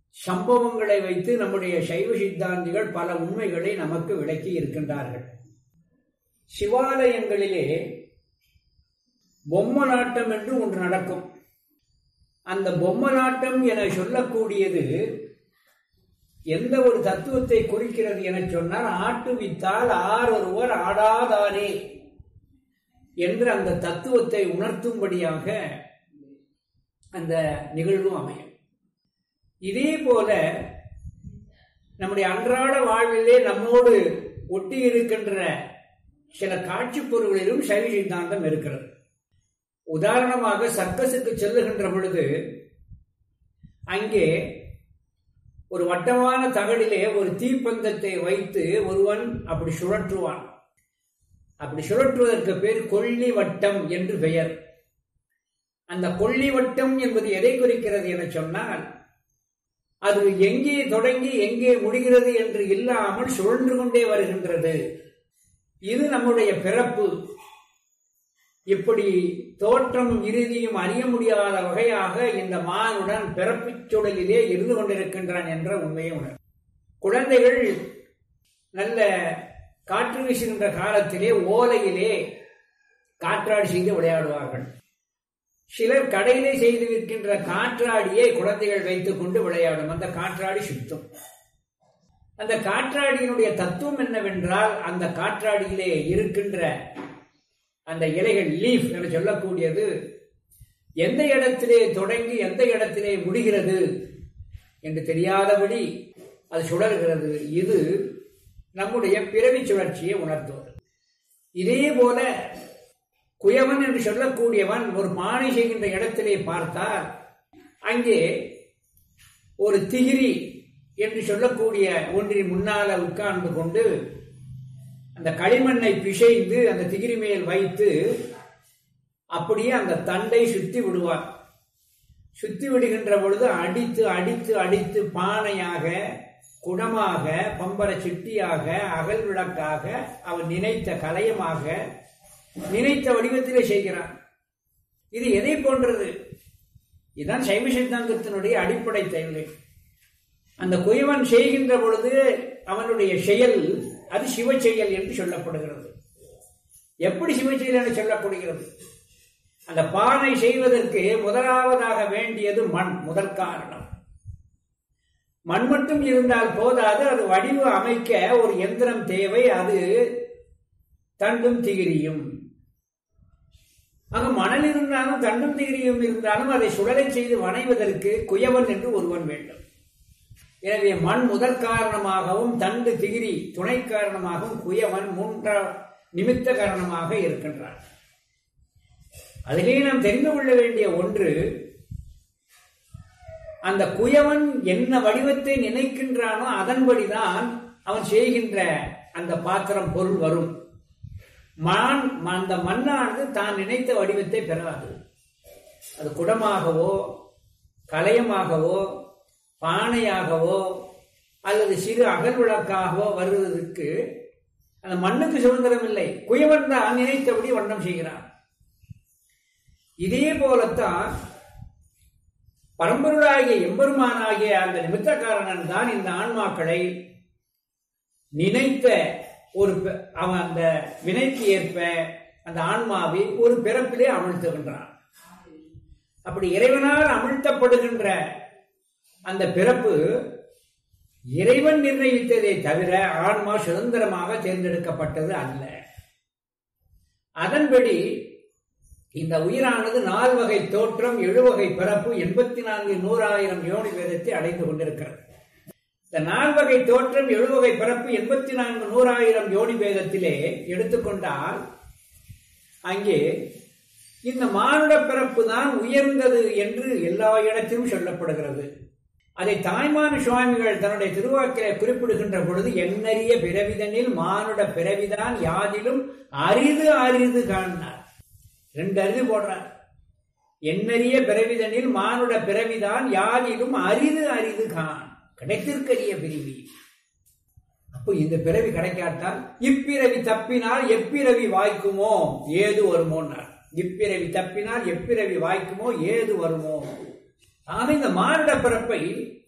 சம்பவங்களை வைத்து நம்முடைய சைவ சித்தாந்திகள் பல உண்மைகளை நமக்கு விளக்கி இருக்கின்றார்கள் சிவாலயங்களிலே பொம்மலாட்டம் என்று ஒன்று நடக்கும் அந்த பொம்மலாட்டம் என சொல்லக்கூடியது எந்த ஒரு தத்துவத்தை குறிக்கிறது என சொன்னால் ஆட்டுவித்தால் ஆர் ஒருவர் ஆடாதாரே என்று அந்த தத்துவத்தை உணர்த்தும்படியாக அந்த நிகழ்வு அமையும் இதே போல நம்முடைய அன்றாட வாழ்விலே நம்மோடு ஒட்டி இருக்கின்ற சில காட்சி பொருள்களிலும் சைவ சித்தாந்தம் இருக்கிறது உதாரணமாக சர்க்கஸுக்கு செல்லுகின்ற பொழுது அங்கே ஒரு வட்டமான தகடிலே ஒரு தீப்பந்தத்தை வைத்து ஒருவன் அப்படி சுழற்றுவான் அப்படி சுழற்றுவதற்கு பேர் கொல்லி வட்டம் என்று பெயர் அந்த கொல்லி வட்டம் என்பது எதை குறிக்கிறது என சொன்னால் அது எங்கே தொடங்கி எங்கே முடிகிறது என்று இல்லாமல் சுழன்று கொண்டே வருகின்றது இது நம்முடைய பிறப்பு இப்படி தோற்றமும் இறுதியும் அறிய முடியாத வகையாக இந்த மானுடன் பிறப்புச் சூழலிலே இருந்து கொண்டிருக்கின்றான் என்ற உண்மையை உணர் குழந்தைகள் நல்ல காற்று வீசுகின்ற காலத்திலே ஓலையிலே காற்றாடி செய்து விளையாடுவார்கள் சிலர் கடையிலே செய்து விற்கின்ற காற்றாடியை குழந்தைகள் வைத்துக் கொண்டு விளையாடும் அந்த காற்றாடி சுத்தம் அந்த காற்றாடியினுடைய தத்துவம் என்னவென்றால் அந்த காற்றாடியிலே இருக்கின்ற அந்த இலைகள் லீஃப் என சொல்லக்கூடியது எந்த இடத்திலே தொடங்கி எந்த இடத்திலே முடிகிறது என்று தெரியாதபடி அது சுழல்கிறது இது நம்முடைய பிறவி சுழற்சியை உணர்த்துவது இதே போல குயவன் என்று சொல்லக்கூடியவன் ஒரு பானை செய்கின்ற இடத்திலே பார்த்தால் அங்கே ஒரு திகிரி என்று சொல்லக்கூடிய ஒன்றின் முன்னால உட்கார்ந்து கொண்டு அந்த களிமண்ணை பிசைந்து அந்த திகிரி மேல் வைத்து அப்படியே அந்த தண்டை சுத்தி விடுவார் சுத்தி விடுகின்ற பொழுது அடித்து அடித்து அடித்து பானையாக குடமாக பம்பர சிட்டியாக அகல் விளக்காக அவன் நினைத்த கலையமாக நினைத்த வடிவத்திலே செய்கிறான் இது எதை போன்றது இதுதான் சைவ சித்தாந்தத்தினுடைய அடிப்படை தேவை அந்த குயவன் செய்கின்ற பொழுது அவனுடைய செயல் அது சிவ செயல் என்று சொல்லப்படுகிறது எப்படி சிவ செயல் என்று சொல்லப்படுகிறது அந்த பானை செய்வதற்கு முதலாவதாக வேண்டியது மண் முதல் காரணம் மண் மட்டும் இருந்தால் போதாது அது வடிவு அமைக்க ஒரு எந்திரம் தேவை அது தண்டும் திகிரியும் ஆக மணல் இருந்தாலும் தண்டும் திகிரியும் இருந்தாலும் அதை சுடலை செய்து வணைவதற்கு குயவன் என்று ஒருவன் வேண்டும் எனவே மண் முதல் காரணமாகவும் தண்டு திகிரி துணை காரணமாகவும் குயவன் மூன்ற நிமித்த காரணமாக இருக்கின்றான் அதிலே நாம் தெரிந்து கொள்ள வேண்டிய ஒன்று அந்த குயவன் என்ன வடிவத்தை நினைக்கின்றானோ அதன்படிதான் அவன் செய்கின்ற அந்த பாத்திரம் பொருள் வரும் மான் அந்த மண்ணானது தான் நினைத்த வடிவத்தை பெறாது அது குடமாகவோ கலையமாகவோ பானையாகவோ அல்லது சிறு அகல் விளக்காகவோ வருவதற்கு அந்த மண்ணுக்கு சுதந்திரம் இல்லை குயவன் தான் நினைத்தபடி வண்ணம் செய்கிறான் இதே போலத்தான் பரம்பொருளாகிய எம்பெருமானாகிய அந்த நிமித்தக்காரனன் தான் இந்த ஆன்மாக்களை நினைத்த ஒரு அவன் அந்த வினைக்கு ஏற்ப அந்த ஆன்மாவை ஒரு பிறப்பிலே அமிழ்த்துகின்றான் அப்படி இறைவனால் அமிழ்த்தப்படுகின்ற அந்த பிறப்பு இறைவன் நிர்ணயித்ததை தவிர ஆன்மா சுதந்திரமாக தேர்ந்தெடுக்கப்பட்டது அல்ல அதன்படி இந்த உயிரானது நால்வகை தோற்றம் எழுவகை பிறப்பு எண்பத்தி நான்கு நூறாயிரம் யோனி வேதத்தை அடைந்து கொண்டிருக்கிறது இந்த நால்வகை தோற்றம் எழுவகை பிறப்பு எண்பத்தி நான்கு நூறாயிரம் யோனி வேதத்திலே எடுத்துக்கொண்டால் அங்கே இந்த மானுட பிறப்பு தான் உயர்ந்தது என்று எல்லா இடத்திலும் சொல்லப்படுகிறது அதை தாய்மான சுவாமிகள் தன்னுடைய திருவாக்கிலே குறிப்பிடுகின்ற பொழுது எண்ணறிய பிறவிதனில் மானுட பிறவிதான் யாதிலும் அரிது அரிது காணார் ரெண்டு அரிது போடுறார் எண்ணறிய பிறவிதனில் மானுட பிறவிதான் யாதிலும் அரிது அரிது கான் கிடைத்திருக்கரிய பிரிவி அப்போ இந்த பிறவி கிடைக்காட்டால் இப்பிறவி தப்பினால் எப்பிறவி வாய்க்குமோ ஏது வருமோன்னார் இப்பிறவி தப்பினால் எப்பிறவி வாய்க்குமோ ஏது வருமோ ஆக இந்த மானுட பிறப்பை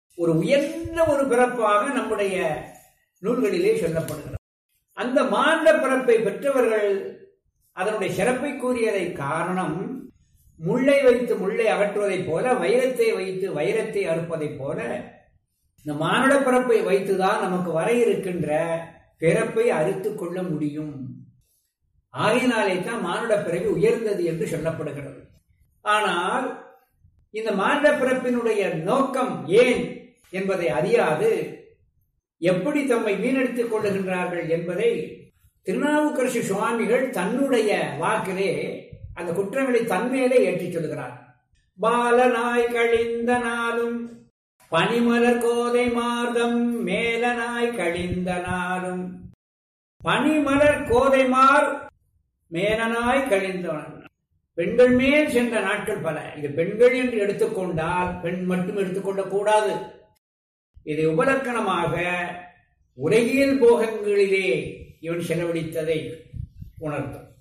ஒரு உயர்ந்த ஒரு பிறப்பாக நம்முடைய நூல்களிலே சொல்லப்படுகிறது அந்த மாண்ட பிறப்பை பெற்றவர்கள் அதனுடைய சிறப்பை கூறியதை காரணம் முள்ளை வைத்து முள்ளை அகற்றுவதைப் போல வைரத்தை வைத்து வைரத்தை அறுப்பதைப் போல இந்த மானுட பிறப்பை வைத்துதான் நமக்கு வர இருக்கின்ற பிறப்பை அறுத்துக் கொள்ள முடியும் ஆகையினாலே தான் மானுட பிறவி உயர்ந்தது என்று சொல்லப்படுகிறது ஆனால் இந்த மானுட பிறப்பினுடைய நோக்கம் ஏன் என்பதை அறியாது எப்படி தம்மை வீணடித்துக் கொள்ளுகின்றார்கள் என்பதை திருநாவுக்கரசு சுவாமிகள் தன்னுடைய வாக்கிலே அந்த குற்றங்களை தன்மேலே ஏற்றிச் சொல்கிறார் பாலனாய் கழிந்த நாளும் பனிமலர் கோதை மார்தம் மேலனாய் கழிந்த நாளும் பனிமலர் கோதைமார் மேலனாய் கழிந்தவன் பெண்கள் மேல் சென்ற நாட்கள் பல இது பெண்கள் என்று எடுத்துக்கொண்டால் பெண் மட்டும் எடுத்துக்கொள்ள கூடாது இதை உபலக்கணமாக உலகியல் போகங்களிலே இவன் செலவழித்ததை உணர்த்தும்